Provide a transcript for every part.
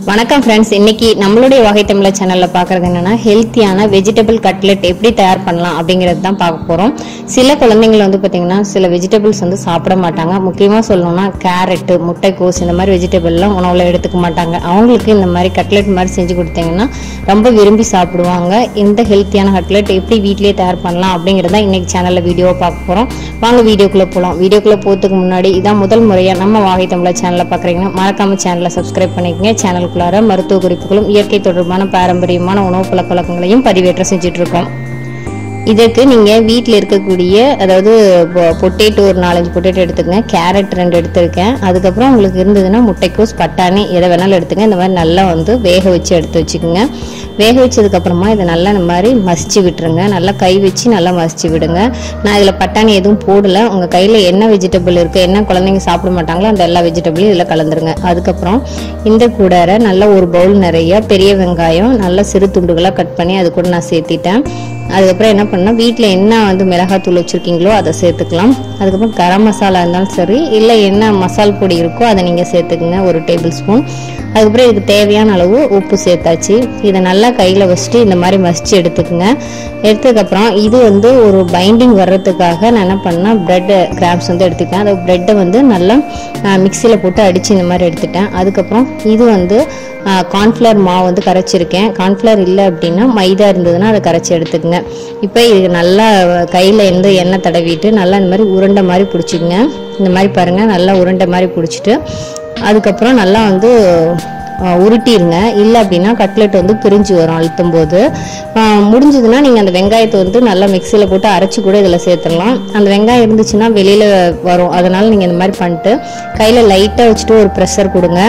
வணக்கம் ஃப்ரெண்ட்ஸ் இன்னைக்கு நம்மளுடைய வகை தமிழர் சேனல்ல பார்க்கறது என்னன்னா ஹெல்த்தியான வெஜிடபிள் கட்லெட் எப்படி தயார் பண்ணலாம் அப்படிங்கிறது தான் பார்க்க போறோம் சில குழந்தைங்கள் வந்து பார்த்தீங்கன்னா சில வெஜிடபிள்ஸ் வந்து சாப்பிட மாட்டாங்க முக்கியமாக சொல்லணும்னா கேரட்டு முட்டைக்கோஸ் இந்த மாதிரி வெஜிடபிள்லாம் உணவுல எடுத்துக்க மாட்டாங்க அவங்களுக்கு இந்த மாதிரி கட்லெட் மாதிரி செஞ்சு கொடுத்தீங்கன்னா ரொம்ப விரும்பி சாப்பிடுவாங்க இந்த ஹெல்த்தியான கட்லெட் எப்படி வீட்டிலேயே தயார் பண்ணலாம் அப்படிங்கிறத இன்னைக்கு சேனல்ல வீடியோ பார்க்க போறோம் வாங்க வீடியோக்குள்ள போகலாம் வீடியோக்குள்ள போகிறதுக்கு முன்னாடி இதான் முதல் முறையா நம்ம வாகை தமிழர் சேனலை பார்க்குறீங்கன்னா மறக்காம சேனலை சப்ஸ்கிரைப் பண்ணிக்கங்க சேனலுக்குள்ளார மருத்துவ குறிப்புகளும் இயற்கை தொடர்பான பாரம்பரியமான உணவு பழக்க வழக்கங்களையும் பதிவேற்றம் செஞ்சுட்டு இருக்கோம் இதற்கு நீங்கள் வீட்டில் இருக்கக்கூடிய அதாவது பொட்டேட்டோ ஒரு நாலஞ்சு பொட்டேட்டோ எடுத்துக்கங்க கேரட் ரெண்டு எடுத்துருக்கேன் அதுக்கப்புறம் உங்களுக்கு இருந்ததுன்னா முட்டைக்கோஸ் பட்டாணி எதை வேணாலும் எடுத்துங்க இந்த மாதிரி நல்லா வந்து வேக வச்சு எடுத்து வச்சுக்கோங்க வேக வச்சதுக்கப்புறமா இதை நல்லா இந்த மாதிரி மசிச்சு விட்டுருங்க நல்லா கை வச்சு நல்லா மசிச்சு விடுங்க நான் இதில் பட்டாணி எதுவும் போடல உங்கள் கையில் என்ன வெஜிடபிள் இருக்குது என்ன குழந்தைங்க சாப்பிட மாட்டாங்களோ அந்த எல்லா வெஜிடபிளும் இதில் கலந்துருங்க அதுக்கப்புறம் இந்த கூடார நல்ல ஒரு பவுல் நிறைய பெரிய வெங்காயம் நல்லா சிறு துண்டுகளாக கட் பண்ணி அது கூட நான் சேர்த்திட்டேன் அதுக்கப்புறம் என்ன பண்ணால் வீட்டில் என்ன வந்து மிளகாத்தூள் வச்சுருக்கீங்களோ அதை சேர்த்துக்கலாம் அதுக்கப்புறம் கரம் மசாலா இருந்தாலும் சரி இல்லை என்ன மசால் பொடி இருக்கோ அதை நீங்கள் சேர்த்துக்குங்க ஒரு டேபிள் ஸ்பூன் அதுக்கப்புறம் இதுக்கு தேவையான அளவு உப்பு சேர்த்தாச்சு இதை நல்லா கையில் வச்சுட்டு இந்த மாதிரி மசிச்சு எடுத்துக்கோங்க எடுத்ததுக்கப்புறம் இது வந்து ஒரு பைண்டிங் வர்றதுக்காக நான் என்ன பண்ணேன் ப்ரெட் கிராம்ஸ் வந்து எடுத்துக்கிட்டேன் அந்த ப்ரெட்டை வந்து நல்லா மிக்சியில் போட்டு அடித்து இந்த மாதிரி எடுத்துட்டேன் அதுக்கப்புறம் இது வந்து கார்ன்ஃப்ளவர் மாவு வந்து கரைச்சிருக்கேன் கார்ன்ஃப்ளவர் இல்லை அப்படின்னா மைதா இருந்ததுன்னா அதை கரைச்சி எடுத்துக்கங்க இப்போ இது நல்லா கையில் எந்த எண்ணெய் தடவிட்டு நல்லா இந்த மாதிரி உருண்டை மாதிரி பிடிச்சிக்கங்க இந்த மாதிரி பாருங்கள் நல்லா உருண்டை மாதிரி பிடிச்சிட்டு அதுக்கப்புறம் நல்லா வந்து ஆஹ் உருட்டிருங்க இல்லை அப்படின்னா கட்லெட் வந்து பிரிஞ்சு வரும் அழுத்தும் போது ஆஹ் முடிஞ்சதுன்னா நீங்கள் அந்த வெங்காயத்தை வந்து நல்லா மிக்சியில் போட்டு அரைச்சி கூட இதில் சேர்த்துடலாம் அந்த வெங்காயம் இருந்துச்சுன்னா வெளியில் வரும் அதனால் நீங்கள் இந்த மாதிரி பண்ணிட்டு கையில் லைட்டாக வச்சுட்டு ஒரு ப்ரெஷர் கொடுங்க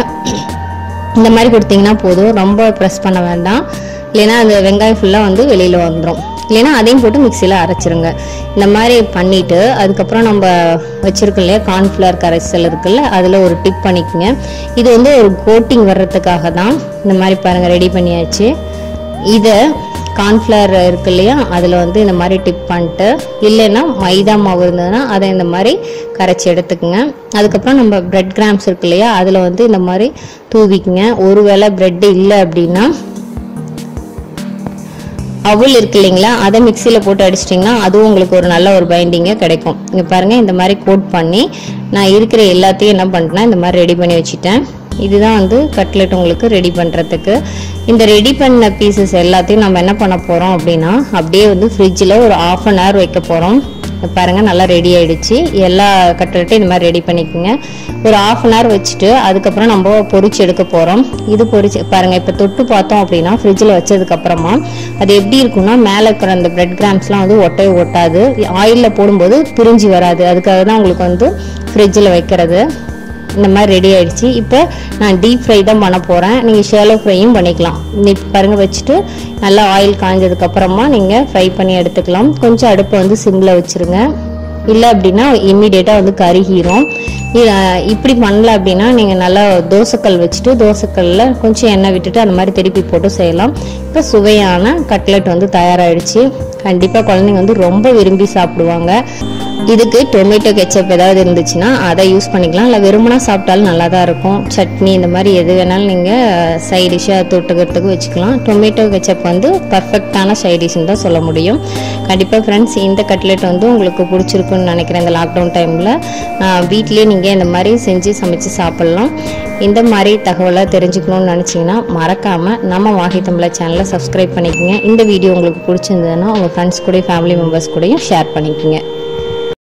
இந்த மாதிரி கொடுத்தீங்கன்னா போதும் ரொம்ப ப்ரெஸ் பண்ண வேண்டாம் இல்லைன்னா அந்த வெங்காயம் ஃபுல்லாக வந்து வெளியில் வந்துடும் இல்லைன்னா அதையும் போட்டு மிக்சியில் அரைச்சிருங்க இந்த மாதிரி பண்ணிவிட்டு அதுக்கப்புறம் நம்ம வச்சுருக்கோம் இல்லையா கார்ன்ஃப்ளவர் கரைசல் இருக்குல்ல அதில் ஒரு டிப் பண்ணிக்கோங்க இது வந்து ஒரு கோட்டிங் வர்றதுக்காக தான் இந்த மாதிரி பாருங்கள் ரெடி பண்ணியாச்சு இதை கார்ன்ஃப்ளவர் இருக்கு இல்லையா அதில் வந்து இந்த மாதிரி டிப் பண்ணிட்டு இல்லைன்னா மைதா மாவு இருந்ததுன்னா அதை இந்த மாதிரி கரைச்சி எடுத்துக்கோங்க அதுக்கப்புறம் நம்ம பிரெட் கிராம்ஸ் இருக்கு இல்லையா அதில் வந்து இந்த மாதிரி தூவிக்குங்க ஒருவேளை பிரெட் இல்லை அப்படின்னா அவல் இருக்கு இல்லைங்களா அதை மிக்சியில் போட்டு அடிச்சிட்டிங்கன்னா அதுவும் உங்களுக்கு ஒரு நல்ல ஒரு பைண்டிங்கே கிடைக்கும் இங்கே பாருங்கள் இந்த மாதிரி கோட் பண்ணி நான் இருக்கிற எல்லாத்தையும் என்ன பண்ணிட்டேன்னா இந்த மாதிரி ரெடி பண்ணி வச்சுட்டேன் இதுதான் வந்து கட்லெட் உங்களுக்கு ரெடி பண்ணுறதுக்கு இந்த ரெடி பண்ண பீசஸ் எல்லாத்தையும் நம்ம என்ன பண்ண போகிறோம் அப்படின்னா அப்படியே வந்து ஃப்ரிட்ஜில் ஒரு ஆஃப் அன் ஹவர் வைக்க போகிறோம் பாருங்கள் நல்லா ரெடி ஆயிடுச்சு எல்லா கட்லெட்டும் இந்த மாதிரி ரெடி பண்ணிக்கோங்க ஒரு ஆஃப் அன் ஹவர் வச்சுட்டு அதுக்கப்புறம் நம்ம பொரிச்சு எடுக்க போகிறோம் இது பொரிச்சு பாருங்கள் இப்போ தொட்டு பார்த்தோம் அப்படின்னா ஃப்ரிட்ஜில் வச்சதுக்கப்புறமா அது எப்படி இருக்கும்னா மேலே இருக்கிற அந்த பிரெட் கிராம்ஸ்லாம் வந்து ஒட்டவே ஒட்டாது ஆயிலில் போடும்போது பிரிஞ்சு வராது அதுக்காக தான் உங்களுக்கு வந்து ஃப்ரிட்ஜில் வைக்கிறது இந்த மாதிரி ரெடி ஆயிடுச்சு இப்போ நான் டீப் ஃப்ரை தான் பண்ண போகிறேன் நீங்கள் ஷேலோ ஃப்ரையும் பண்ணிக்கலாம் இப்போ பாருங்க வச்சுட்டு நல்லா ஆயில் காஞ்சதுக்கு அப்புறமா நீங்கள் ஃப்ரை பண்ணி எடுத்துக்கலாம் கொஞ்சம் அடுப்பை வந்து சிம்மில் வச்சுருங்க இல்லை அப்படின்னா இம்மிடியேட்டாக வந்து கருகிரும் இ- இப்படி பண்ணல அப்படின்னா நீங்கள் நல்லா தோசைக்கல் வச்சுட்டு தோசைக்கல்லில் கொஞ்சம் எண்ணெய் விட்டுட்டு அந்த மாதிரி திருப்பி போட்டு செய்யலாம் இப்போ சுவையான கட்லெட் வந்து தயாராகிடுச்சு கண்டிப்பாக குழந்தைங்க வந்து ரொம்ப விரும்பி சாப்பிடுவாங்க இதுக்கு டொமேட்டோ கெச்சப் ஏதாவது இருந்துச்சுன்னா அதை யூஸ் பண்ணிக்கலாம் இல்லை வெறுமனா சாப்பிட்டாலும் நல்லா தான் இருக்கும் சட்னி இந்த மாதிரி எது வேணாலும் நீங்கள் சைட் டிஷ்ஷாக தொட்டுக்கிறதுக்கு வச்சுக்கலாம் டொமேட்டோ கெச்சப் வந்து பர்ஃபெக்டான சைட் டிஷ்னு தான் சொல்ல முடியும் கண்டிப்பாக ஃப்ரெண்ட்ஸ் இந்த கட்லெட் வந்து உங்களுக்கு பிடிச்சிருக்குன்னு நினைக்கிறேன் இந்த லாக்டவுன் டைமில் வீட்லேயே நீங்கள் இந்த மாதிரி செஞ்சு சமைச்சு சாப்பிட்லாம் இந்த மாதிரி தகவலை தெரிஞ்சுக்கணும்னு நினச்சிங்கன்னா மறக்காமல் நம்ம வாகி தமிழர் சேனலை சப்ஸ்கிரைப் பண்ணிக்கோங்க இந்த வீடியோ உங்களுக்கு பிடிச்சிருந்ததுன்னா உங்கள் ஃப்ரெண்ட்ஸ் கூட ஃபேமிலி மெம்பர்ஸ் கூடயும் ஷேர் பண்ணிக்கோங்க